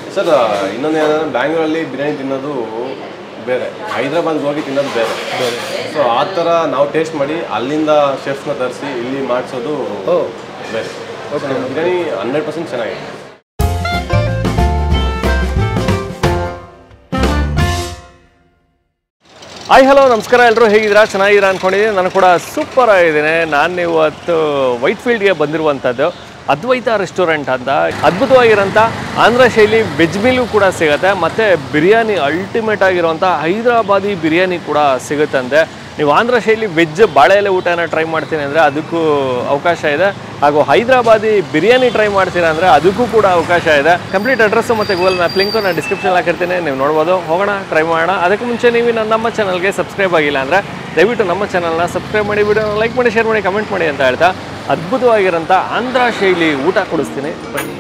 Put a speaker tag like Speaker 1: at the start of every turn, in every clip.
Speaker 1: Sir ಇನ್ನೊಂದು ಏನಂದ್ರೆ ಬ್ಯಾಂಗ್ಳೂರಲ್ಲಿ ಬಿರಿಯಾನಿ ತಿನ್ನೋದು ಬೇರೆ ಹೈದ್ರಾಬಾದ್ಗೆ ಹೋಗಿ ತಿನ್ನೋದು ಬೇರೆ ಸೊ ಆ ಥರ ನಾವು ಟೇಸ್ಟ್ ಮಾಡಿ ಅಲ್ಲಿಂದ ಶೆಫ್ನ ತರಿಸಿ ಇಲ್ಲಿ ಮಾಡಿಸೋದು
Speaker 2: ಓ
Speaker 1: ಬೇರೆ So, ನಮ್ಮ ಬಿರಿಯಾನಿ ಹಂಡ್ರೆಡ್ ಪರ್ಸೆಂಟ್ ಚೆನ್ನಾಗಿದೆ
Speaker 2: ಹಾಯ್ ಹಲೋ ನಮಸ್ಕಾರ ಎಲ್ಲರೂ ಹೇಗಿದ್ದೀರಾ ಚೆನ್ನಾಗಿದ್ದೀರಾ ಅಂದ್ಕೊಂಡಿದ್ದೀನಿ ನಾನು ಕೂಡ ಸೂಪರ್ ಆಗಿದ್ದೀನಿ ನಾನು ಇವತ್ತು ವೈಟ್ ಫೀಲ್ಡ್ಗೆ ಬಂದಿರುವಂಥದ್ದು ಅದ್ವೈತ ರೆಸ್ಟೋರೆಂಟ್ ಅಂತ ಅದ್ಭುತವಾಗಿರೋಂಥ ಆಂಧ್ರ ಶೈಲಿ ವೆಜ್ ಮೀಲು ಕೂಡ ಸಿಗುತ್ತೆ ಮತ್ತು ಬಿರಿಯಾನಿ ಅಲ್ಟಿಮೇಟ್ ಆಗಿರುವಂಥ ಹೈದರಾಬಾದಿ ಬಿರಿಯಾನಿ ಕೂಡ ಸಿಗುತ್ತಂತೆ ನೀವು ಆಂಧ್ರ ಶೈಲಿ ವೆಜ್ ಬಾಳೆ ಎಲೆ ಊಟನ ಟ್ರೈ ಮಾಡ್ತೀನಿ ಅಂದರೆ ಅದಕ್ಕೂ ಅವಕಾಶ ಇದೆ ಹಾಗೂ ಹೈದರಾಬಾದಿ ಬಿರಿಯಾನಿ ಟ್ರೈ ಮಾಡ್ತೀರಾ ಅಂದರೆ ಅದಕ್ಕೂ ಕೂಡ ಅವಕಾಶ ಇದೆ ಕಂಪ್ಲೀಟ್ ಅಡ್ರೆಸ್ಸು ಮತ್ತು ಗೂಗಲ್ ಮ್ಯಾಪ್ ಲಿಂಕು ನಾನು ಡಿಸ್ಕ್ರಿಪ್ಷನ್ ಹಾಕಿರ್ತೀನಿ ನೀವು ನೋಡ್ಬೋದು ಹೋಗೋಣ ಟ್ರೈ ಮಾಡೋಣ ಅದಕ್ಕೆ ಮುಂಚೆ ನೀವು ನನ್ನ ನಮ್ಮ ಚಾನಲ್ಗೆ ಸಬ್ಸ್ಕ್ರೈಬ್ ಆಗಿಲ್ಲ ಅಂದರೆ ದಯವಿಟ್ಟು ನಮ್ಮ ಚಾನಲ್ನ ಸಬ್ಸ್ಕ್ರೈಬ್ ಮಾಡಿ ವಿಡಿಯೋ ಲೈಕ್ ಮಾಡಿ ಶೇರ್ ಮಾಡಿ ಕಮೆಂಟ್ ಮಾಡಿ ಅಂತ ಹೇಳ್ತಾ ಅದ್ಭುತವಾಗಿರೋಂಥ ಆಂಧ್ರ ಶೈಲಿ ಊಟ ಕೊಡಿಸ್ತೀನಿ ಬನ್ನಿ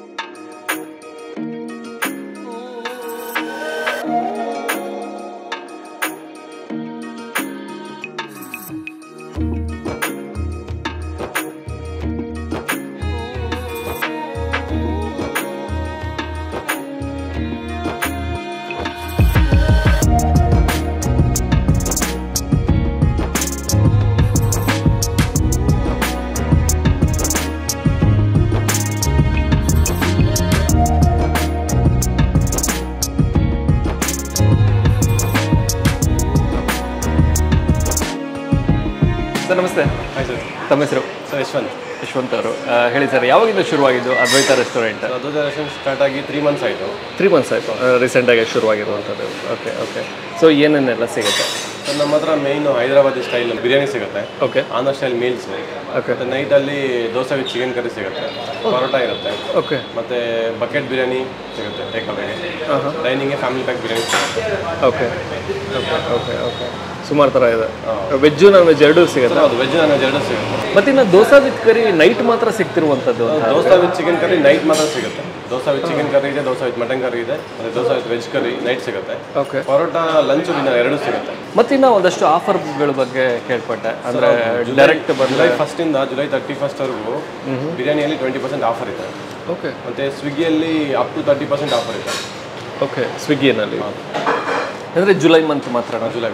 Speaker 2: ಸರ್ ನಮಸ್ತೆ
Speaker 1: ಹಾಯ್ ಸರ್
Speaker 2: ತಮ್ಮ ಹೆಸರು
Speaker 1: ಸರ್ ಯಶವಂತ್
Speaker 2: ಯಶವಂತ್ ಅವರು ಆ, ಹೇಳಿ ಸರ್ ಯಾವಾಗಿಂದ ಶುರುವಾಗಿದ್ದು ಅದ್ವೈತ ರೆಸ್ಟೋರೆಂಟ್
Speaker 1: ಸರ್ ಅದು ಸ್ಟಾರ್ಟ್ ಆಗಿ ತ್ರೀ ಮಂತ್ಸ್ ಆಯಿತು
Speaker 2: ತ್ರೀ ಮಂತ್ಸ್ ಆಯಿತು ರೀಸೆಂಟಾಗಿ ಶುರುವಾಗಿರುವಂಥದ್ದು ಓಕೆ ಓಕೆ ಸೊ ಏನೇನೆಲ್ಲ ಸಿಗುತ್ತೆ
Speaker 1: ಸರ್ ನಮ್ಮ ಹತ್ರ ಮೇಯ್ನು ಹೈದರಾಬಾದಿ ಸ್ಟೈಲ್ ಬಿರಿಯಾನಿ ಸಿಗುತ್ತೆ
Speaker 2: okay
Speaker 1: Andhra style meals
Speaker 2: okay
Speaker 1: ಮತ್ತು ನೈಟಲ್ಲಿ ದೋಸೆ ವಿತ್ ಚಿಕನ್ ಕರಿ ಸಿಗುತ್ತೆ ಪರೋಟ ಇರುತ್ತೆ
Speaker 2: ಓಕೆ
Speaker 1: ಮತ್ತು ಬಕೆಟ್ ಬಿರಿಯಾನಿ ಸಿಗುತ್ತೆ ಟೇಕ್ ಅವೇ
Speaker 2: ಹಾಂ ಹಾಂ
Speaker 1: ಡೈನಿಂಗ್ಗೆ ಫ್ಯಾಮಿಲಿ ಪ್ಯಾಕ್ ಬಿರಿಯಾನಿ ಸಿಗುತ್ತೆ
Speaker 2: ಓಕೆ ಓಕೆ ಓಕೆ ಓಕೆ ಸುಮಾರು ಥರ ಇದೆ ವೆಜ್ಜು ನಾನ್ ವೆಜ್ ಎರಡೂ ಸಿಗುತ್ತೆ
Speaker 1: ಅದು ವೆಜ್ ನಾನ್ ಎರಡು ಸಿಗುತ್ತೆ
Speaker 2: ಮತ್ತು ಇನ್ನು ದೋಸಾ ವಿತ್ ಕರಿ ನೈಟ್ ಮಾತ್ರ ಸಿಗ್ತಿರುವಂಥದ್ದು ಅಂತ
Speaker 1: dosa with chicken curry night ಮಾತ್ರ ಸಿಗುತ್ತೆ ದೋಸೆ ವಿತ್ ಚಿಕನ್ ಕರಿ ಇದೆ ದೋಸೆ ವಿತ್ ಮಟನ್ ಕರಿ ಇದೆ ಮತ್ತು dosa with veg curry night ಸಿಗುತ್ತೆ
Speaker 2: ಓಕೆ
Speaker 1: ಪರೋಟ ಲಂಚ್ ಡಿನ್ನರ್ ಎರಡು ಸಿಗುತ್ತೆ
Speaker 2: ಮತ್ತಿನ್ನು ಒಂದಷ್ಟು ಆಫರ್ಗಳ ಬಗ್ಗೆ ಕೇಳ್ಪಟ್ಟೆ ಅಂದರೆ ಡೈರೆಕ್ಟ್ ಬಂದರೆ
Speaker 1: ಜುಲೈ ಫಸ್ಟಿಂದ ಜುಲೈ ತರ್ಟಿ ಫಸ್ಟ್ವರೆಗೂ ಬಿರಿಯಾನಿಯಲ್ಲಿ ಟ್ವೆಂಟಿ ಪರ್ಸೆಂಟ್ ಆಫರ್ ಇದೆ
Speaker 2: ಓಕೆ
Speaker 1: ಮತ್ತು ಸ್ವಿಗ್ಗಿಯಲ್ಲಿ up to thirty percent offer ಇದೆ
Speaker 2: ಓಕೆ ಸ್ವಿಗ್ಗಿನಲ್ಲಿ ಅಂದರೆ ಜುಲೈ ಮಂತ್ ಮಾತ್ರ
Speaker 1: ಜುಲೈ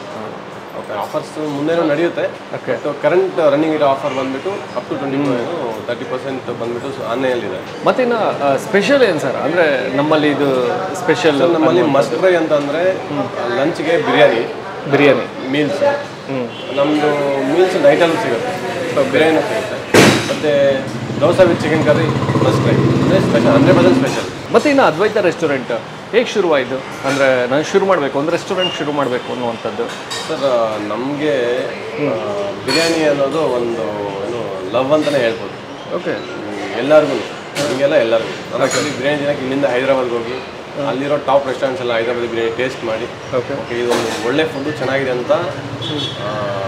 Speaker 1: ಓಕೆ ಆಫರ್ಸ್ ಮುಂದೇನೋ ನಡೆಯುತ್ತೆ
Speaker 2: ಓಕೆ
Speaker 1: ಕರೆಂಟ್ ರನ್ನಿಂಗ್ ಇರೋ ಆಫರ್ ಬಂದ್ಬಿಟ್ಟು up to twenty thirty percent ಬಂದ್ಬಿಟ್ಟು ಆನ್ಲೈನಲ್ಲಿದೆ
Speaker 2: ಮತ್ತಿನ್ನು ಸ್ಪೆಷಲ್ ಏನು ಸರ್ ಅಂದರೆ ನಮ್ಮಲ್ಲಿ ಇದು ಸ್ಪೆಷಲ್
Speaker 1: ನಮ್ಮಲ್ಲಿ ಮಸ್ಟ್ ಫ್ರೈ ಅಂತ ಅಂದರೆ ಲಂಚ್ಗೆ ಬಿರಿಯಾನಿ
Speaker 2: ಬಿರಿಯಾನಿ
Speaker 1: ಮೀಲ್ಸ್
Speaker 2: ಹ್ಞೂ
Speaker 1: ನಮ್ಮದು ಮೀಲ್ಸ್ ನೈಟಲ್ಲೂ ಸಿಗುತ್ತೆ ಬಿರಿಯಾನಿ ಸಿಗುತ್ತೆ ಮತ್ತು dosa with chicken curry must fry ಅಂದರೆ ಸ್ಪೆಷಲ್ ಹಂಡ್ರೆಡ್ ಪರ್ಸೆಂಟ್ ಸ್ಪೆಷಲ್
Speaker 2: ಮತ್ತು ಇನ್ನು ಅದ್ವೈತ ರೆಸ್ಟೋರೆಂಟ್ ಹೇಗೆ ಶುರುವಾಯಿತು ಅಂದರೆ ನಾನು ಶುರು ಮಾಡಬೇಕು ಒಂದು ರೆಸ್ಟೋರೆಂಟ್ ಶುರು ಮಾಡಬೇಕು ಅನ್ನುವಂಥದ್ದು
Speaker 1: ಸರ್ ನಮಗೆ ಬಿರಿಯಾನಿ ಅನ್ನೋದು ಒಂದು ಏನು ಲವ್ ಅಂತಲೇ ಹೇಳ್ಬೋದು
Speaker 2: ಓಕೆ
Speaker 1: ಎಲ್ಲರಿಗೂ ನಿಮಗೆಲ್ಲ ಎಲ್ಲರಿಗೂ ನಾನು ಆ್ಯಕ್ಚುಲಿ ಬಿರಿಯಾನಿ ತಿನ್ನಕ್ಕೆ ಇಲ್ಲಿಂದ ಹೈದರಾಬಾದ್ಗೆ ಹೋಗಿ ಅಲ್ಲಿರೋ ಟಾಪ್ ರೆಸ್ಟೋರೆಂಟ್ಸ್ ಎಲ್ಲ ಹೈದರಾಬಾದ್ ಬಿರಿಯಾನಿ ಟೇಸ್ಟ್ ಮಾಡಿ
Speaker 2: ಓಕೆ
Speaker 1: ಓಕೆ ಇದೊಂದು ಒಳ್ಳೆ ಫುಡ್ಡು ಚೆನ್ನಾಗಿದೆ ಅಂತ ಆ,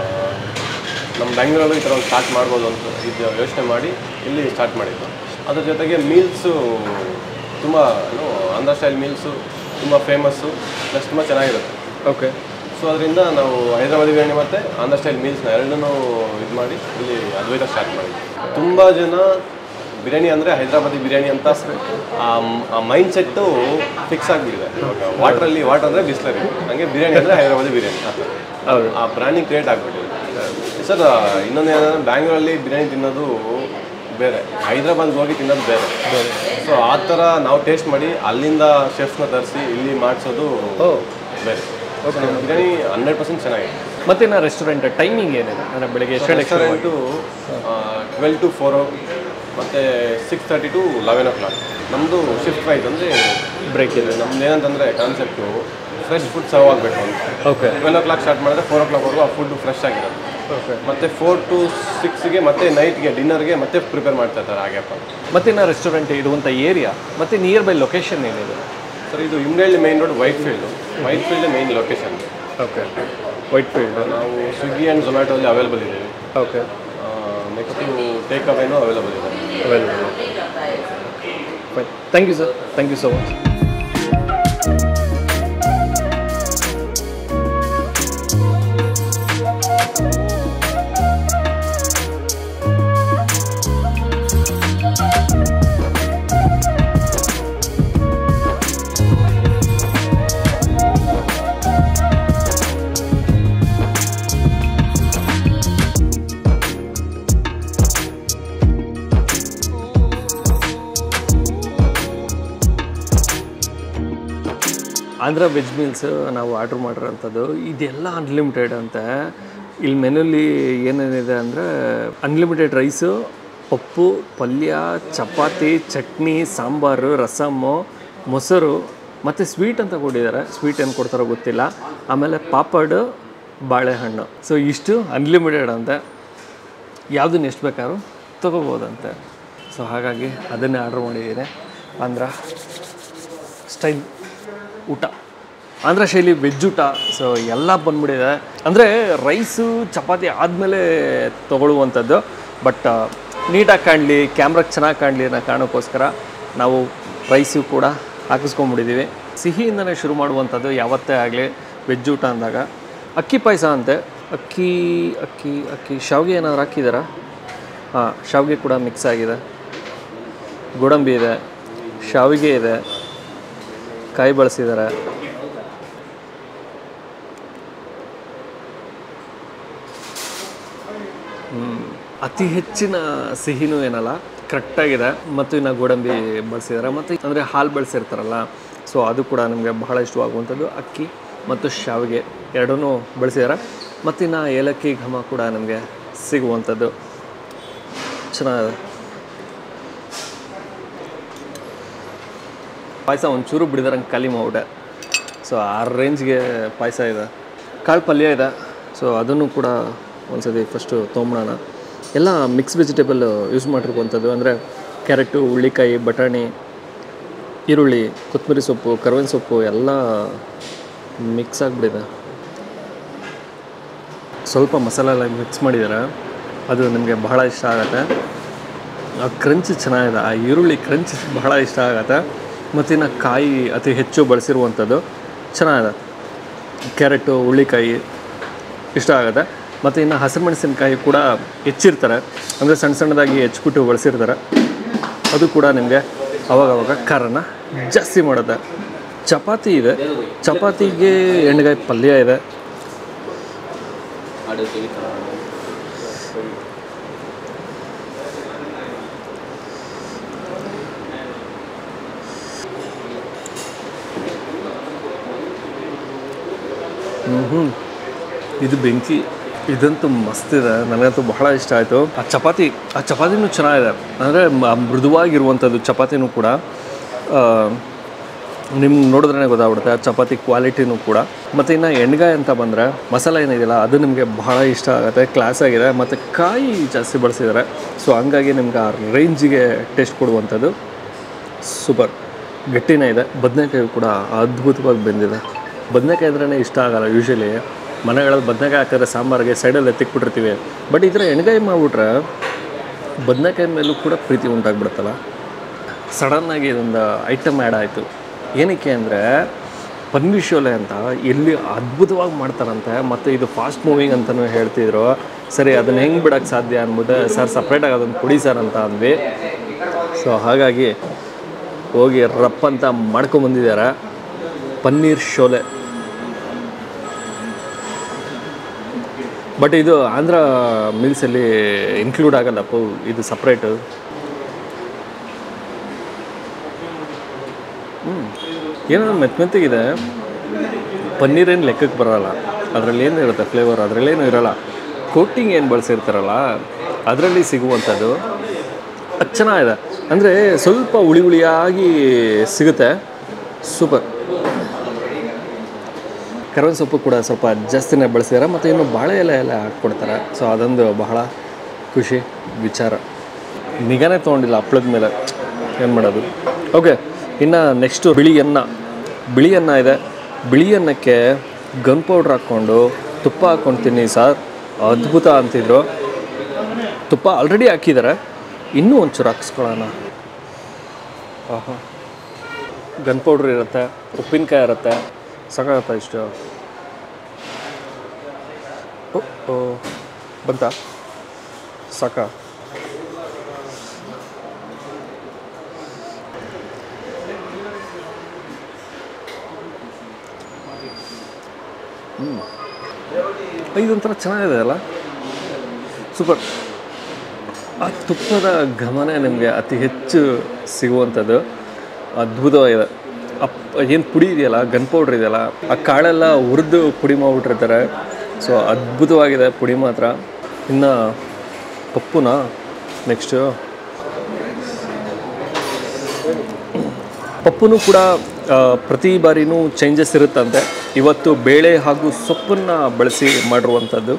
Speaker 1: ನಮ್ಮ ಬೆಂಗಳೂರಲ್ಲಿ ಈ ಥರ ಒಂದು ಸ್ಟಾರ್ಟ್ ಮಾಡ್ಬೋದು ಅಂತ ಇದು ಯೋಚನೆ ಮಾಡಿ ಇಲ್ಲಿ ಸ್ಟಾರ್ಟ್ ಮಾಡಿದ್ದು ಅದ್ರ ಜೊತೆಗೆ ಮೀಲ್ಸು ತುಂಬ ಏನು ಆಂಧ್ರ ಸ್ಟೈಲ್ ಮೀಲ್ಸು ತುಂಬ ಫೇಮಸ್ಸು ಪ್ಲಸ್ ತುಂಬ ಚೆನ್ನಾಗಿರುತ್ತೆ
Speaker 2: ಓಕೆ
Speaker 1: ಸೊ ಅದರಿಂದ ನಾವು ಹೈದರಾಬಾದಿ ಬಿರಿಯಾನಿ ಮತ್ತು ಆಂಧ್ರ ಸ್ಟೈಲ್ ಮೀಲ್ಸ್ನ ಎರಡನ್ನೂ ಇದು ಮಾಡಿ ಇಲ್ಲಿ ಅದ್ವೈತ ಸ್ಟಾರ್ಟ್ ಮಾಡಿದ್ವಿ ತುಂಬ ಜನ ಬಿರಿಯಾನಿ ಅಂದರೆ ಹೈದರಾಬಾದಿ ಬಿರಿಯಾನಿ ಅಂತ ಆ ಮೈಂಡ್ ಸೆಟ್ಟು ಫಿಕ್ಸ್ ಆಗಿಬಿಟ್ಟಿದೆ ಇವಾಗ ವಾಟ್ರಲ್ಲಿ ವಾಟರ್ ಅಂದರೆ ಬಿಸ್ಲರಿ ಹಂಗೆ ಬಿರಿಯಾನಿ ಅಂದರೆ ಹೈದರಾಬಾದಿ ಬಿರಿಯಾನಿ ಆ ಥರ
Speaker 2: ಹೌದು
Speaker 1: ಆ ಬ್ರ್ಯಾಂಡಿಂಗ್ ಕ್ರಿಯೇಟ್ ಆಗಿಬಿಟ್ಟಿದೆ ಸರ್ ಇನ್ನೊಂದು ಏನಂದ್ರೆ ಬ್ಯಾಂಗ್ಳೂರಲ್ಲಿ ಬಿರಿಯಾನಿ ತಿನ್ನೋದು ಬೇರೆ ಹೈದ್ರಾಬಾದ್ಗೆ ಹೋಗಿ ತಿನ್ನೋದು ಬೇರೆ ಸೊ ಆ ಥರ ನಾವು ಟೇಸ್ಟ್ ಮಾಡಿ ಅಲ್ಲಿಂದ ಶೆಫ್ನ ತರಿಸಿ ಇಲ್ಲಿ ಮಾಡಿಸೋದು
Speaker 2: ಓ
Speaker 1: ಬೇರೆ So, ನಮ್ಮ ಬಿರಿಯಾನಿ ಹಂಡ್ರೆಡ್ ಪರ್ಸೆಂಟ್ ಚೆನ್ನಾಗಿದೆ
Speaker 2: ಮತ್ತು ಇನ್ನು ರೆಸ್ಟೋರೆಂಟ್ ಟೈಮಿಂಗ್ ಏನಿದೆ ಅಂದರೆ ಬೆಳಿಗ್ಗೆ ಎಷ್ಟು ಗಂಟೆಗೆ ಶುರು
Speaker 1: ರೆಸ್ಟೋರೆಂಟು ಟ್ವೆಲ್ ಟು ಫೋರು ಮತ್ತು six thirty to eleven o'clock ನಮ್ಮದು ಶಿಫ್ಟ್ ವೈಸ್ ಅಂದರೆ
Speaker 2: ಬ್ರೇಕ್ ಇದೆ
Speaker 1: ನಮ್ದು ಏನಂತಂದರೆ ಕಾನ್ಸೆಪ್ಟು ಫ್ರೆಶ್ ಫುಡ್ ಸರ್ವ್ ಆಗಬೇಕು ಅಂತ
Speaker 2: okay
Speaker 1: twelve o'clock start ಮಾಡಿದ್ರೆ ಫೋರ್ ಓ ಕ್ಲಾಕ್ವರೆಗೂ ಆ ಫುಡ್ ಫ್ರೆಶ್ ಆಗಿರುತ್ತೆ
Speaker 2: ಓಕೆ
Speaker 1: ಮತ್ತು ಫೋರ್ ಟು ಸಿಕ್ಸ್ಗೆ ಮತ್ತೆ ನೈಟ್ಗೆ ಡಿನ್ನರ್ಗೆ ಮತ್ತೆ ಪ್ರಿಪೇರ್ ಮಾಡ್ತಾ ಇರ್ತಾರೆ ಹಾಗೆಪ್ಪ
Speaker 2: ಮತ್ತು ಇನ್ನು ರೆಸ್ಟೋರೆಂಟ್ ಇರುವಂಥ ಏರಿಯಾ ಮತ್ತು ನಿಯರ್ ಬೈ ಲೊಕೇಶನ್ ಏನಿದೆ
Speaker 1: ಸರ್ ಇದು Immadihalli main road Whitefield Whitefield main location
Speaker 2: okay Whitefield
Speaker 1: ನಾವು ಸ್ವಿಗ್ಗಿ ಆ್ಯಂಡ್ ಝೊಮ್ಯಾಟೋಲ್ಲಿ ಅವೈಲೇಬಲ್ ಇದ್ದೀವಿ
Speaker 2: ಓಕೆ
Speaker 1: ನೆಕ್ಸ್ಟು ಟೇಕ್ ಅವೇನೂ ಅವೈಲೇಬಲ್ ಇದೆ
Speaker 2: available fine thank you sir thank you so much Andhra veg meals ನಾವು ಆರ್ಡ್ರ್ ಮಾಡಿರೋಂಥದ್ದು ಇದೆಲ್ಲ ಅನ್ಲಿಮಿಟೆಡ್ ಅಂತೆ ಇಲ್ಲಿ ಮೆನುಲಿ ಏನೇನಿದೆ ಅಂದರೆ ಅನ್ಲಿಮಿಟೆಡ್ ರೈಸು ಪಪ್ಪು ಪಲ್ಯ ಚಪಾತಿ ಚಟ್ನಿ ಸಾಂಬಾರು ರಸಮ್ಮು ಮೊಸರು ಮತ್ತು ಸ್ವೀಟ್ ಅಂತ ಕೊಟ್ಟಿದ್ದಾರೆ ಸ್ವೀಟ್ ಏನು ಕೊಡ್ತಾರೋ ಗೊತ್ತಿಲ್ಲ ಆಮೇಲೆ ಪಾಪಡ್ ಬಾಳೆಹಣ್ಣು ಸೊ ಇಷ್ಟು ಅನ್ಲಿಮಿಟೆಡ್ ಅಂತೆ ಯಾವುದನ್ನ ಎಷ್ಟು ಬೇಕಾದ್ರೂ ತೊಗೋಬೋದಂತೆ ಸೊ ಹಾಗಾಗಿ ಅದನ್ನೇ ಆರ್ಡ್ರ್ ಮಾಡಿದ್ದೀನಿ ಆಂಧ್ರ ಸ್ಟೈಲ್ ಊಟ ಆಂಧ್ರ ಶೈಲಿ ವೆಜ್ ಊಟ ಸೊ ಎಲ್ಲ ಬಂದ್ಬಿಟ್ಟಿದೆ ಅಂದರೆ ರೈಸು ಚಪಾತಿ ಆದಮೇಲೆ ತೊಗೊಳ್ಳುವಂಥದ್ದು ಬಟ್ ನೀಟಾಗಿ ಕಾಣಲಿ ಕ್ಯಾಮ್ರಾಗೆ ಚೆನ್ನಾಗಿ ಕಾಣಲಿ ಅನ್ನೋ ಕಾರಣಕ್ಕೋಸ್ಕರ ನಾವು ರೈಸು ಕೂಡ ಹಾಕಿಸ್ಕೊಂಬಿಟ್ಟಿದ್ದೀವಿ ಸಿಹಿಯಿಂದನೇ ಶುರು ಮಾಡುವಂಥದ್ದು ಯಾವತ್ತೇ ಆಗಲಿ ವೆಜ್ ಊಟ ಅಂದಾಗ ಅಕ್ಕಿ ಪಾಯಸ ಅಂತೆ ಅಕ್ಕಿ ಅಕ್ಕಿ ಅಕ್ಕಿ ಶಾವಿಗೆ ಏನಾದ್ರು ಹಾಕಿದಾರಾ ಹಾಂ ಶಾವಿಗೆ ಕೂಡ ಮಿಕ್ಸ್ ಆಗಿದೆ ಗೋಡಂಬಿ ಇದೆ ಶಾವಿಗೆ ಇದೆ ಕಾಯಿ ಬಳಸಿದ್ದಾರೆ ಹ್ಮ್. ಅತಿ ಹೆಚ್ಚಿನ ಸಿಹಿನೂ ಏನಲ್ಲ ಕರೆಕ್ಟಾಗಿದೆ ಮತ್ತು ಇನ್ನು ಗೋಡಂಬಿ ಬಳಸಿದ್ದಾರೆ ಮತ್ತು ಅಂದರೆ ಹಾಲು ಬಳಸಿರ್ತಾರಲ್ಲ ಸೊ ಅದು ಕೂಡ ನಮಗೆ ಬಹಳ ಇಷ್ಟವಾಗುವಂಥದ್ದು ಅಕ್ಕಿ ಮತ್ತು ಶಾವಿಗೆ ಎರಡೂ ಬಳಸಿದ್ದಾರೆ ಮತ್ತು ಇನ್ನು ಏಲಕ್ಕಿ ಘಮ ಕೂಡ ನಮಗೆ ಸಿಗುವಂಥದ್ದು ಚೆನ್ನಾಗಿದೆ ಪಾಯಸ ಒಂಚೂರು ಬಿಡಿದಾರಂಗೆ ಖಾಲಿ ಮಾಡ್ಬಿಟ್ಟೆ ಸೊ ಆ ರೇಂಜ್ಗೆ ಪಾಯಸ ಇದೆ ಕಾಳು ಪಲ್ಯ ಇದೆ ಸೊ ಅದನ್ನು ಕೂಡ ಒಂದ್ಸತಿ ಫಸ್ಟು ತೊಗೊಂಬಿಡೋಣ ಎಲ್ಲ ಮಿಕ್ಸ್ ವೆಜಿಟೇಬಲ್ ಯೂಸ್ ಮಾಡಿರುವಂಥದ್ದು ಅಂದರೆ ಕ್ಯಾರೆಟು ಹುಳ್ಳಿಕಾಯಿ ಬಟಾಣಿ ಈರುಳ್ಳಿ ಕೊತ್ತಂಬರಿ ಸೊಪ್ಪು ಕರ್ಬೇವಿನ ಸೊಪ್ಪು ಎಲ್ಲ ಮಿಕ್ಸ್ ಆಗಿಬಿಟ್ಟಿದೆ ಸ್ವಲ್ಪ ಮಸಾಲೆ ಎಲ್ಲ ಮಿಕ್ಸ್ ಮಾಡಿದ್ದಾರೆ ಅದು ನಿಮಗೆ ಬಹಳ ಇಷ್ಟ ಆಗುತ್ತೆ ಆ ಕ್ರಂಚ್ ಚೆನ್ನಾಗಿದೆ ಆ ಈರುಳ್ಳಿ ಕ್ರಂಚ್ ಬಹಳ ಇಷ್ಟ ಆಗುತ್ತೆ ಮತ್ತು ಇನ್ನು ಕಾಯಿ ಅತಿ ಹೆಚ್ಚು ಬಳಸಿರುವಂಥದ್ದು ಚೆನ್ನಾಗಿದೆ ಕ್ಯಾರೆಟು ಹುಳ್ಳಿಕಾಯಿ ಇಷ್ಟ ಆಗುತ್ತೆ ಮತ್ತು ಇನ್ನು ಹಸಿರು ಮೆಣಸಿನ್ಕಾಯಿ ಕೂಡ ಹೆಚ್ಚಿರ್ತಾರೆ ಅಂದರೆ ಸಣ್ಣ ಸಣ್ಣದಾಗಿ ಹೆಚ್ಚಿಬಿಟ್ಟು ಬಳಸಿರ್ತಾರೆ ಅದು ಕೂಡ ನಿಮಗೆ ಅವಾಗವಾಗ ಖಾರನ ಜಾಸ್ತಿ ಮಾಡುತ್ತೆ ಚಪಾತಿ ಇದೆ ಚಪಾತಿಗೆ ಎಣ್ಣೆಗಾಯಿ ಪಲ್ಯ ಇದೆ ಹ್ಞೂ ಇದು ಬೆಂಕಿ ಇದಂತೂ ಮಸ್ತ್ ಇದೆ ನನಗಂತೂ ಬಹಳ ಇಷ್ಟ ಆಯಿತು ಆ ಚಪಾತಿ ಆ ಚಪಾತಿನೂ ಚೆನ್ನಾಗಿದೆ ಅಂದರೆ ಮೃದುವಾಗಿರುವಂಥದ್ದು ಚಪಾತಿನೂ ಕೂಡ ನಿಮ್ಗೆ ನೋಡಿದ್ರೇ ಗೊತ್ತಾಗ್ಬಿಡುತ್ತೆ ಆ ಚಪಾತಿ ಕ್ವಾಲಿಟಿನೂ ಕೂಡ ಮತ್ತು ಇನ್ನು ಎಣ್ಗಾಯಿ ಅಂತ ಬಂದರೆ ಮಸಾಲೆ ಏನಿದೆಯಲ್ಲ ಅದು ನಿಮಗೆ ಬಹಳ ಇಷ್ಟ ಆಗುತ್ತೆ ಕ್ಲಾಸ್ ಆಗಿದೆ ಮತ್ತು ಕಾಯಿ ಜಾಸ್ತಿ ಬಳಸಿದ್ದಾರೆ ಸೊ ಹಂಗಾಗಿ ನಿಮ್ಗೆ ಆ ರೇಂಜಿಗೆ ಟೇಸ್ಟ್ ಕೊಡುವಂಥದ್ದು ಸೂಪರ್ ಗಟ್ಟಿನೇ ಇದೆ ಬದನೆಕಾಯಿ ಕೂಡ ಅದ್ಭುತವಾಗಿ ಬೆಂದಿದೆ ಬದನೆಕಾಯಿ ಅಂದ್ರೇ ಇಷ್ಟ ಆಗಲ್ಲ ಯೂಶಲಿ ಮನೆಗಳಲ್ಲಿ ಬದನೆಕಾಯಿ ಹಾಕಿದ್ರೆ ಸಾಂಬಾರಿಗೆ ಸೈಡಲ್ಲಿ ಎತ್ತಿಕ್ಬಿಟ್ಟಿರ್ತೀವಿ ಬಟ್ ಈ ಥರ ಎಣ್ಗಾಯಿ ಮಾಡಿಬಿಟ್ರೆ ಬದನೆಕಾಯಿ ಮೇಲೂ ಕೂಡ ಪ್ರೀತಿ ಉಂಟಾಗ್ಬಿಡುತ್ತಲ್ಲ ಸಡನ್ನಾಗಿ ಇದೊಂದು ಐಟಮ್ ಆ್ಯಡ್ ಆಯಿತು ಏನಕ್ಕೆ ಅಂದರೆ ಪನ್ನೀರ್ ಶೋಲೆ ಅಂತ ಎಲ್ಲಿ ಅದ್ಭುತವಾಗಿ ಮಾಡ್ತಾರಂತೆ ಮತ್ತು ಇದು ಫಾಸ್ಟ್ ಮೂವಿಂಗ್ ಅಂತಲೂ ಹೇಳ್ತಿದ್ರು ಸರಿ ಅದನ್ನು ಹೆಂಗೆ ಬಿಡೋಕ್ಕೆ ಸಾಧ್ಯ ಅಂದ್ಬಿಟ್ಟು ಸರ್ ಸಪ್ರೇಟಾಗಿ ಅದನ್ನು ಕೊಡಿ ಸರ್ ಅಂತ ಅಂದ್ವಿ ಸೊ ಹಾಗಾಗಿ ಹೋಗಿ ರಪ್ ಅಂತ ಮಾಡ್ಕೊಂಬಂದಿದ್ದಾರೆ ಪನ್ನೀರ್ ಶೋಲೆ ಬಟ್ ಇದು ಆಂಧ್ರ ಮೀಲ್ಸಲ್ಲಿ ಇನ್ಕ್ಲೂಡ್ ಆಗಲ್ಲ ಪೋ ಇದು ಸಪ್ರೇಟು ಹ್ಞೂ ಏನೋ ಮೆತ್ತ ಮೆತ್ತಗಿದೆ ಪನ್ನೀರ್ ಏನು ಲೆಕ್ಕಕ್ಕೆ ಬರೋಲ್ಲ ಅದರಲ್ಲಿ ಏನು ಇರುತ್ತೆ ಫ್ಲೇವರ್ ಅದರಲ್ಲೇನು ಇರೋಲ್ಲ ಕೋಟಿಂಗ್ ಏನು ಬಳಸಿರ್ತಾರಲ್ಲ ಅದರಲ್ಲಿ ಸಿಗುವಂಥದ್ದು ಅದು ಚೆನ್ನಾಗಿದೆ ಅಂದರೆ ಸ್ವಲ್ಪ ಹುಳಿ ಹುಳಿಯಾಗಿ ಸಿಗುತ್ತೆ ಸೂಪರ್ ಕರ್ಬೇವಿನ ಸೊಪ್ಪು ಕೂಡ ಸ್ವಲ್ಪ ಜಾಸ್ತಿನೇ ಬಳಸಿದ್ದಾರೆ ಮತ್ತು ಇನ್ನು ಬಾಳೆ ಎಲೆ ಎಲ್ಲ ಹಾಕ್ಕೊಡ್ತಾರೆ ಸೊ ಅದೊಂದು ಬಹಳ ಖುಷಿ ವಿಚಾರ ನಿಗಾನೇ ತೊಗೊಂಡಿಲ್ಲ ಹಪ್ಳದ ಮೇಲೆ ಏನು ಮಾಡೋದು ಓಕೆ ಇನ್ನು ನೆಕ್ಸ್ಟು ಬಿಳಿ ಅನ್ನ ಬಿಳಿ ಅನ್ನ ಇದೆ ಬಿಳಿ ಅನ್ನಕ್ಕೆ ಗನ್ ಪೌಡ್ರ್ ಹಾಕ್ಕೊಂಡು ತುಪ್ಪ ಹಾಕ್ಕೊಂಡು ತಿನ್ನಿ ಸರ್ ಅದ್ಭುತ ಅಂತಿದ್ರು ತುಪ್ಪ ಆಲ್ರೆಡಿ ಹಾಕಿದ್ದಾರೆ ಇನ್ನೂ ಒಂಚೂರು ಹಾಕ್ಸ್ಕೊಳ್ಳೋಣ ಆಹಾ ಗನ್ ಪೌಡ್ರ್ ಇರುತ್ತೆ ಉಪ್ಪಿನಕಾಯಿ ಇರುತ್ತೆ ಸಾಕಾಗತ್ತಾ ಇಷ್ಟು ಓ ಓ ಬಂತ ಸಾಕ ಹ್ಞೂ ಇದೊಂಥರ ಚೆನ್ನಾಗಿದೆ ಅಲ್ಲ ಸೂಪರ್ ಆ ತುಪ್ಪದ ಘಮನೇ ನಿಮಗೆ ಅತಿ ಹೆಚ್ಚು ಸಿಗುವಂಥದ್ದು ಅದ್ಭುತವಾಗಿದೆ ಅಪ್ ಏನು ಪುಡಿ ಇದೆಯಲ್ಲ ಗನ್ ಪೌಡ್ರ್ ಇದೆಯಲ್ಲ ಆ ಕಾಳೆಲ್ಲ ಹುರಿದು ಪುಡಿ ಮಾಡಿಬಿಟ್ಟಿರ್ತಾರೆ ಸೊ ಅದ್ಭುತವಾಗಿದೆ ಪುಡಿ ಮಾತ್ರ ಇನ್ನು ಪಪ್ಪುನ ನೆಕ್ಸ್ಟು ಪಪ್ಪುನು ಕೂಡ ಆ, ಪ್ರತಿ ಬಾರಿನೂ ಚೇಂಜಸ್ ಇರುತ್ತಂತೆ ಇವತ್ತು ಬೇಳೆ ಹಾಗೂ ಸೊಪ್ಪನ್ನು ಬಳಸಿ ಮಾಡಿರುವಂಥದ್ದು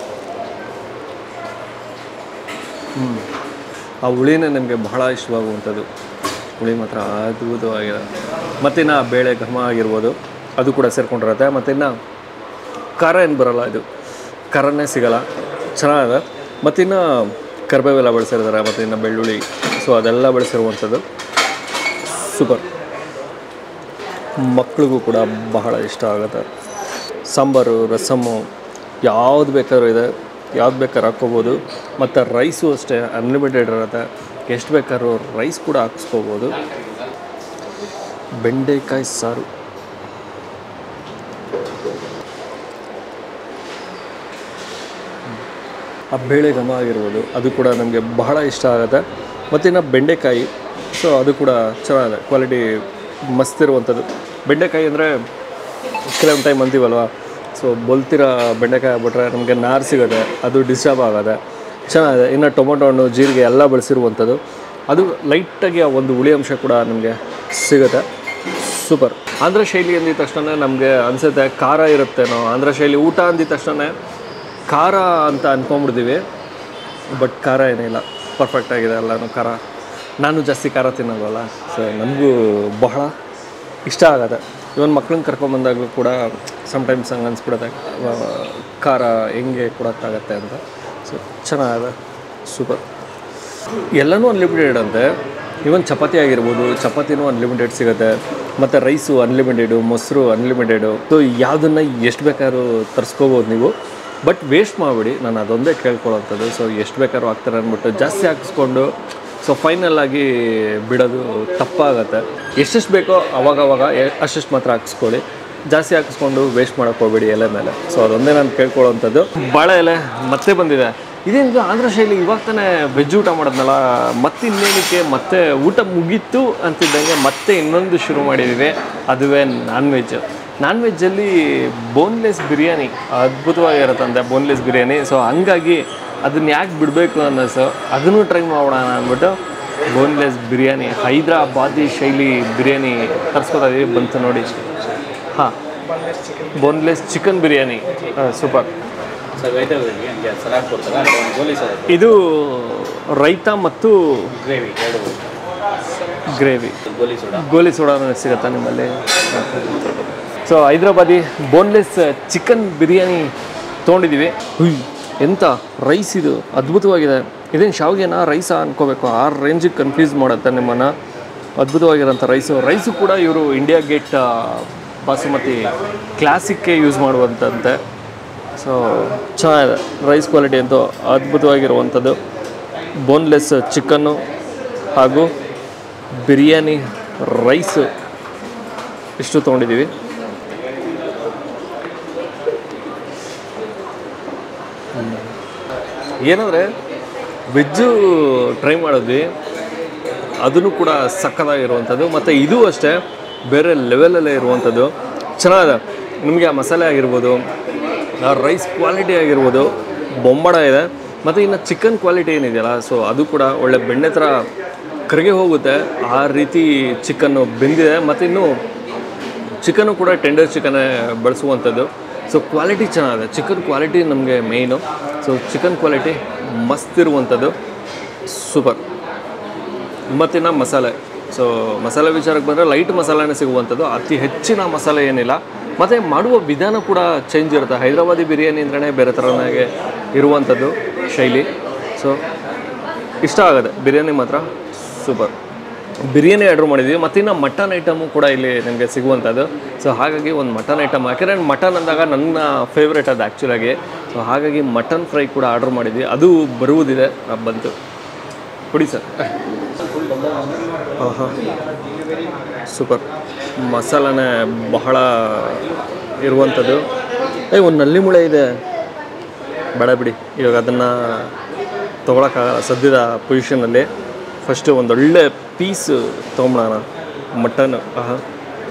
Speaker 2: ಹ್ಮ್. ಆ ಹುಳಿನೇ ನನಗೆ ಬಹಳ ಇಷ್ಟವಾಗುವಂಥದ್ದು ಹುಳಿ ಮಾತ್ರ ಅದ್ಭುತವಾಗಿದೆ ಮತ್ತಿನ್ನು ಬೇಳೆ ಘಮ ಆಗಿರ್ಬೋದು ಅದು ಕೂಡ ಸೇರ್ಕೊಂಡಿರುತ್ತೆ ಮತ್ತಿನ್ನು ಖಾರ ಏನು ಬರಲ್ಲ ಇದು ಖಾರನೇ ಸಿಗಲ್ಲ ಚೆನ್ನಾಗಿದೆ ಮತ್ತಿನ್ನು ಕರಿಬೇವೆಲ್ಲ ಬಳಸಿರ್ತಾರೆ ಮತ್ತು ಇನ್ನು ಬೆಳ್ಳುಳ್ಳಿ ಸೊ ಅದೆಲ್ಲ ಬಳಸಿರುವಂಥದ್ದು ಸೂಪರ್ ಮಕ್ಳಿಗೂ ಕೂಡ ಬಹಳ ಇಷ್ಟ ಆಗುತ್ತೆ ಸಾಂಬಾರು ರಸಮ್ಮು ಯಾವ್ದು ಬೇಕಾದ್ರೂ ಇದೆ ಯಾವ್ದು ಬೇಕಾದ್ರೂ ಹಾಕ್ಕೋಬೋದು ಮತ್ತು ರೈಸು ಅಷ್ಟೇ ಅನ್ಲಿಮಿಟೆಡ್ ಇರುತ್ತೆ ಎಷ್ಟು ಬೇಕಾದ್ರೂ ರೈಸ್ ಕೂಡ ಹಾಕ್ಸ್ಕೋಬೋದು ಬೆಂಡೆಕಾಯಿ ಸಾರು ಆ ಬೇಳೆ ಘಮ ಆಗಿರ್ಬೋದು ಅದು ಕೂಡ ನಮಗೆ ಬಹಳ ಇಷ್ಟ ಆಗುತ್ತೆ ಮತ್ತಿನ್ನು ಬೆಂಡೆಕಾಯಿ ಸೊ ಅದು ಕೂಡ ಚೆನ್ನಾಗಿದೆ ಕ್ವಾಲಿಟಿ ಮಸ್ತ್ ಇರುವಂಥದ್ದು ಬೆಂಡೆಕಾಯಿ ಅಂದರೆ ಕೆಲವೊಂದು ಟೈಮ್ ಅಂತೀವಲ್ವ ಸೊ ಬೊಲ್ತಿರೋ ಬೆಂಡೆಕಾಯಿ ಆಗ್ಬಿಟ್ರೆ ನಮಗೆ ನಾರು ಸಿಗುತ್ತೆ ಅದು ಡಿಸ್ಟರ್ಬ್ ಆಗೋದೆ ಚೆನ್ನಾಗಿದೆ ಇನ್ನು ಟೊಮೊಟೊ ಹಣ್ಣು ಜೀರಿಗೆ ಎಲ್ಲ ಬಳಸಿರುವಂಥದ್ದು ಅದು ಲೈಟಾಗಿ ಆ ಒಂದು ಹುಳಿ ಅಂಶ ಕೂಡ ನಮಗೆ ಸಿಗುತ್ತೆ ಸೂಪರ್ ಆಂಧ್ರ ಶೈಲಿ ಅಂದಿದ ತಕ್ಷಣ ನಮಗೆ ಅನಿಸುತ್ತೆ ಖಾರ ಇರುತ್ತೇನೋ ಆಂಧ್ರ ಶೈಲಿ ಊಟ ಅಂದಿದ ತಕ್ಷಣ ಖಾರ ಅಂತ ಅಂದ್ಕೊಂಬಿಡ್ತೀವಿ ಬಟ್ ಖಾರ ಏನಿಲ್ಲ ಪರ್ಫೆಕ್ಟ್ ಆಗಿದೆ ಎಲ್ಲನೂ ಖಾರ ನಾನು ಜಾಸ್ತಿ ಖಾರ ತಿನ್ನಲ್ವಲ್ಲ ಸೊ ನನಗೂ ಬಹಳ ಇಷ್ಟ ಆಗತ್ತೆ ಇವನ್ ಮಕ್ಳನ್ನ ಕರ್ಕೊಂಬಂದಾಗಲೂ ಕೂಡ ಸಮ್ಟೈಮ್ಸ್ ಹಂಗೆ ಅನ್ಸ್ಬಿಡುತ್ತೆ ಆ, ಖಾರ ಹೆಂಗೆ ಕೊಡೋಕ್ಕಾಗತ್ತೆ ಅಂತ ಸೊ ಚೆನ್ನಾಗಿದೆ ಸೂಪರ್ ಎಲ್ಲನೂ ಅನ್ಲಿಮಿಟೆಡ್ ಅಂತೆ ಇವನ್ ಚಪಾತಿ ಆಗಿರ್ಬೋದು ಚಪಾತಿನೂ ಅನ್ಲಿಮಿಟೆಡ್ ಸಿಗುತ್ತೆ ಮತ್ತು ರೈಸು ಅನ್ಲಿಮಿಟೆಡು ಮೊಸರು ಅನ್ಲಿಮಿಟೆಡು ಸೊ ಯಾವುದನ್ನು ಎಷ್ಟು ಬೇಕಾದ್ರೂ ತರಿಸ್ಕೋಬೋದು ನೀವು ಬಟ್ ವೇಸ್ಟ್ ಮಾಡಿಬಿಡಿ ನಾನು ಅದೊಂದೇ ಕೇಳ್ಕೊಳ್ಳೋಂಥದ್ದು ಸೊ ಎಷ್ಟು ಬೇಕಾದ್ರೂ ಹಾಕ್ತಾರೆ ಅಂದ್ಬಿಟ್ಟು ಜಾಸ್ತಿ ಹಾಕಿಸ್ಕೊಂಡು ಸೊ ಫೈನಲ್ ಆಗಿ ಬಿಡೋದು ತಪ್ಪಾಗತ್ತೆ ಎಷ್ಟೆಷ್ಟು ಬೇಕೋ ಅವಾಗವಾಗ ಎ- ಅಷ್ಟೆಷ್ಟು ಮಾತ್ರ ಹಾಕಿಸ್ಕೊಳ್ಳಿ ಜಾಸ್ತಿ ಹಾಕಿಸ್ಕೊಂಡು ವೇಸ್ಟ್ ಮಾಡೋಕೆ ಹೋಗ್ಬೇಡಿ ಎಲೆ ಮೇಲೆ ಸೊ ಅದೊಂದೇ ನಾನು ಕೇಳ್ಕೊಳ್ಳೋವಂಥದ್ದು ಬಾಳೆ ಎಲೆ ಮತ್ತೆ ಬಂದಿದೆ ಇದೇನಿದು ಆಂಧ್ರ ಶೈಲಿ ಇವಾಗ ತಾನೇ ವೆಜ್ ಊಟ ಮಾಡೋದ್ನಲ್ಲ ಮತ್ತೆ ಇನ್ನೇನಕ್ಕೆ ಮತ್ತೆ ಊಟ ಮುಗೀತು ಅಂತಿದ್ದಂಗೆ ಮತ್ತೆ ಇನ್ನೊಂದು ಶುರು ಮಾಡಿದ್ದೀವಿ ಅದುವೇ ನಾನ್ ವೆಜ್ ನಾನ್ ವೆಜ್ಜಲ್ಲಿ ಬೋನ್ಲೆಸ್ ಬಿರಿಯಾನಿ ಅದ್ಭುತವಾಗಿರುತ್ತಂತೆ ಬೋನ್ಲೆಸ್ ಬಿರಿಯಾನಿ ಸೊ ಹಂಗಾಗಿ ಅದನ್ನ ಯಾಕೆ ಬಿಡಬೇಕು ಅನ್ನಿಸು ಅದನ್ನು ಟ್ರೈ ಮಾಡೋಣ ಅಂದ್ಬಿಟ್ಟು ಬೋನ್ಲೆಸ್ ಬಿರಿಯಾನಿ ಹೈದ್ರಾಬಾದಿ ಶೈಲಿ ಬಿರಿಯಾನಿ ತರಿಸ್ಕೊತಾ ಇದೀವಿ ಬಂತು ನೋಡಿ ಹಾಂ boneless chicken biryani super
Speaker 3: sir raita ಹಂಗೆ ಸಲಾಡ್ ಕೊಡ್ತಾರ ಒಂದು ಗೋಲಿ ಸರ್
Speaker 2: ಇದು ರೈತ ಮತ್ತು
Speaker 3: ಗ್ರೇವಿ ಎರಡು
Speaker 2: ಗ್ರೇವಿ
Speaker 3: ಗೋಲಿ ಸೋಡಾ
Speaker 2: ಗೋಲಿ ಸೋಡಾನು ಸಿಗುತ್ತಾ ನಿಮ್ಮಲ್ಲಿ so Hyderabadi boneless chicken biryani ತೊಗೊಂಡಿದ್ದೀವಿ ಹುಯ್ ಎಂಥ ರೈಸ್ ಇದು ಅದ್ಭುತವಾಗಿದೆ ಇದೇನು ಶಾವಿಗೆನಾ ರೈಸಾ ಅನ್ಕೋಬೇಕು ಆ ರೇಂಜಿಗೆ ಕನ್ಫ್ಯೂಸ್ ಮಾಡುತ್ತೆ ನಿಮ್ಮನ್ನು ಅದ್ಭುತವಾಗಿರೋಂಥ ರೈಸು ರೈಸು ಕೂಡ ಇವರು ಇಂಡಿಯಾ ಗೇಟ್ ಬಾಸುಮತಿ ಕ್ಲಾಸಿಕ್ಗೆ ಯೂಸ್ ಮಾಡುವಂಥದ್ದಂತೆ ಸೊ ಚೆನ್ನಾಗಿದೆ ರೈಸ್ ಕ್ವಾಲಿಟಿ ಅಂತೂ ಅದ್ಭುತವಾಗಿರುವಂಥದ್ದು ಬೋನ್ಲೆಸ್ ಚಿಕನ್ನು ಹಾಗೂ ಬಿರಿಯಾನಿ ರೈಸು ಇಷ್ಟು ತೊಗೊಂಡಿದ್ದೀವಿ ಏನಂದರೆ ವೆಜ್ಜು ಟ್ರೈ ಮಾಡಿದ್ವಿ ಅದನ್ನು ಕೂಡ ಸಕ್ಕತ್ತಾಗಿರುವಂಥದ್ದು ಮತ್ತು ಇದು ಅಷ್ಟೇ ಬೇರೆ ಲೆವೆಲಲ್ಲೇ ಇರುವಂಥದ್ದು ಚೆನ್ನಾಗಿದೆ ನಿಮಗೆ ಆ ಮಸಾಲೆ ಆಗಿರ್ಬೋದು ಆ ರೈಸ್ ಕ್ವಾಲಿಟಿ ಆಗಿರ್ಬೋದು ಬೊಂಬಡ ಇದೆ ಮತ್ತು ಇನ್ನು ಚಿಕನ್ ಕ್ವಾಲಿಟಿ ಏನಿದೆಯಲ್ಲ ಸೊ ಅದು ಕೂಡ ಒಳ್ಳೆ ಬೆಣ್ಣೆ ಥರ ಕರಗಿ ಹೋಗುತ್ತೆ ಆ ರೀತಿ ಚಿಕನ್ನು ಬೆಂದಿದೆ ಮತ್ತು ಇನ್ನು ಚಿಕನ್ನು ಕೂಡ ಟೆಂಡರ್ ಚಿಕನ್ನೇ ಬಳಸುವಂಥದ್ದು ಸೊ ಕ್ವಾಲಿಟಿ ಚೆನ್ನಾಗಿದೆ ಚಿಕನ್ ಕ್ವಾಲಿಟಿ ನಮಗೆ ಮೇಯ್ನು ಸೊ ಚಿಕನ್ ಕ್ವಾಲಿಟಿ ಮಸ್ತ್ ಇರುವಂಥದ್ದು ಸೂಪರ್ ಮತ್ತಿನ್ನು ಮಸಾಲೆ ಸೊ ಮಸಾಲೆ ವಿಚಾರಕ್ಕೆ ಬಂದರೆ ಲೈಟ್ ಮಸಾಲೆನೇ ಸಿಗುವಂಥದ್ದು ಅತಿ ಹೆಚ್ಚಿನ ಮಸಾಲೆ ಏನಿಲ್ಲ ಮತ್ತು ಮಾಡುವ ವಿಧಾನ ಕೂಡ ಚೇಂಜ್ ಇರುತ್ತೆ ಹೈದರಾಬಾದಿ ಬಿರಿಯಾನಿ ಅಂದ್ರೆ ಬೇರೆ ಥರನಾಗೆ ಇರುವಂಥದ್ದು ಶೈಲಿ ಸೊ ಇಷ್ಟ ಆಗುತ್ತೆ ಬಿರಿಯಾನಿ ಮಾತ್ರ ಸೂಪರ್ ಬಿರಿಯಾನಿ ಆರ್ಡ್ರ್ ಮಾಡಿದ್ವಿ ಮತ್ತು ಇನ್ನು ಮಟನ್ ಐಟಮು ಕೂಡ ಇಲ್ಲಿ ನನಗೆ ಸಿಗುವಂಥದ್ದು ಸೊ ಹಾಗಾಗಿ ಒಂದು ಮಟನ್ ಐಟಮ್ ಯಾಕೆಂದರೆ ಮಟನ್ ಅಂದಾಗ ನನ್ನ ಫೇವ್ರೇಟ್ ಅದು ಆ್ಯಕ್ಚುಲಾಗಿ ಸೊ ಹಾಗಾಗಿ ಮಟನ್ ಫ್ರೈ ಕೂಡ ಆರ್ಡ್ರ್ ಮಾಡಿದ್ವಿ ಅದು ಬರುವುದಿದೆ ಆ, ಬಂತು ಕೊಡಿ ಸರ್ ಆಹಾ ಸೂಪರ್ ಮಸಾಲನೇ ಬಹಳ ಇರುವಂಥದ್ದು ಏ ಒಂದು ನಲ್ಲಿ ಮುಳೆ ಇದೆ ಬೇಡ ಬಿಡಿ ಇವಾಗ ಅದನ್ನು ತೊಗೊಳಕ್ಕಾಗಲ್ಲ ಸದ್ಯದ ಪೊಸಿಷನಲ್ಲಿ ಫಸ್ಟು ಒಂದೊಳ್ಳೆ ಪೀಸ್ ತೊಗೊಂಬಿಡೋಣ ಮಟನ್ ಆಹಾ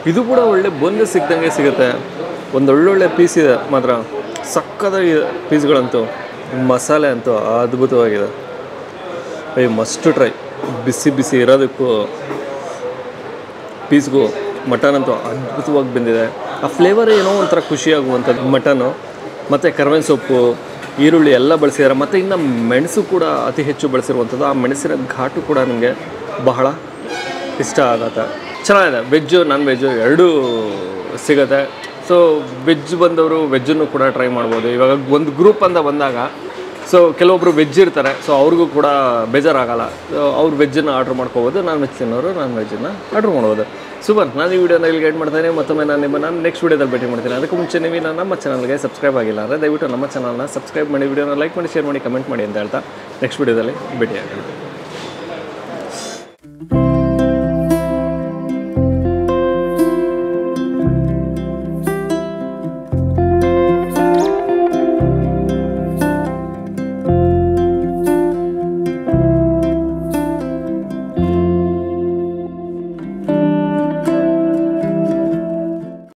Speaker 2: ಇದು ಕೂಡ ಒಳ್ಳೆ ಬಂದು ಸಿಗ್ದಂಗೆ ಸಿಗುತ್ತೆ ಒಂದು ಒಳ್ಳೊಳ್ಳೆ ಪೀಸ್ ಇದೆ ಮಾತ್ರ ಸಕ್ಕದಾಗಿ ಪೀಸ್ಗಳಂತೂ ಮಸಾಲೆ ಅಂತೂ ಅದ್ಭುತವಾಗಿದೆ ಐ ಮಸ್ಟ್ ಟ್ರೈ ಬಿಸಿ ಬಿಸಿ ಇರೋದಕ್ಕೂ ಪೀಸ್ಗೂ ಮಟನ್ ಅಂತೂ ಅದ್ಭುತವಾಗಿ ಬಂದಿದೆ ಆ ಫ್ಲೇವರ್ ಏನೋ ಒಂಥರ ಖುಷಿಯಾಗುವಂಥದ್ದು ಮಟನು ಮತ್ತು ಕರ್ಬೇವಿನ ಸೊಪ್ಪು ಈರುಳ್ಳಿ ಎಲ್ಲ ಬಳಸಿದ್ದಾರೆ ಮತ್ತು ಇನ್ನು ಮೆಣಸು ಕೂಡ ಅತಿ ಹೆಚ್ಚು ಬಳಸಿರುವಂಥದ್ದು ಆ ಮೆಣಸಿನ ಘಾಟು ಕೂಡ ನನಗೆ ಬಹಳ ಇಷ್ಟ ಆಗತ್ತೆ ಚೆನ್ನಾಗಿದೆ ವೆಜ್ಜು ನಾನ್ ವೆಜ್ಜು ಎರಡೂ ಸಿಗುತ್ತೆ ಸೊ ವೆಜ್ ಬಂದವರು ವೆಜ್ಜನ್ನು ಕೂಡ ಟ್ರೈ ಮಾಡ್ಬೋದು ಇವಾಗ ಒಂದು ಗ್ರೂಪ್ ಅಂತ ಬಂದಾಗ ಸೊ ಕೆಲವೊಬ್ರು ವೆಜ್ ಇರ್ತಾರೆ ಸೊ ಅವ್ರಿಗೂ ಕೂಡ ಬೇಜಾರಾಗಲ್ಲ ಸೊ ಅವ್ರು ವೆಜ್ಜನ್ನು ಆರ್ಡ್ರ್ ಮಾಡ್ಕೋಬೋದು ನಾನ್ ವೆಜ್ ತಿನ್ನೋರು ನಾನ್ ವೆಜ್ಜನ್ನು ಆರ್ಡ್ರ್ ಮಾಡ್ಬೋದು ಸೂಪರ್ ನಾನು ಈ ವಿಡಿಯೋನ ಇಲ್ಲಿ ಗೈಡ್ ಮಾಡ್ತೇನೆ ಮತ್ತೊಮ್ಮೆ ನಾನು ನಿಮ್ಮನ್ನು ನೆಕ್ಸ್ಟ್ ವಿಡಿಯೋದಲ್ಲಿ ಭೇಟಿ ಮಾಡ್ತೀನಿ ಅದಕ್ಕೂ ಮುಂಚೆ ನೀವು ನಾನು ನಮ್ಮ ಚಾನಲ್ಗೆ ಸಬ್ಸ್ಕ್ರೈಬ್ ಆಗಿಲ್ಲ ಅಂದರೆ ದಯವಿಟ್ಟು ನಮ್ಮ ಚಾನಲ್ನ ಸಬ್ಸ್ಕ್ರೈಬ್ ಮಾಡಿ ವಿಡಿಯೋನ ಲೈಕ್ ಮಾಡಿ ಶೇರ್ ಮಾಡಿ ಕಮೆಂಟ್ ಮಾಡಿ ಅಂತ ಹೇಳ್ತಾ ನೆಕ್ಸ್ಟ್ ವಿಡಿಯೋದಲ್ಲಿ ಭೇಟಿ ಆಗೋಣ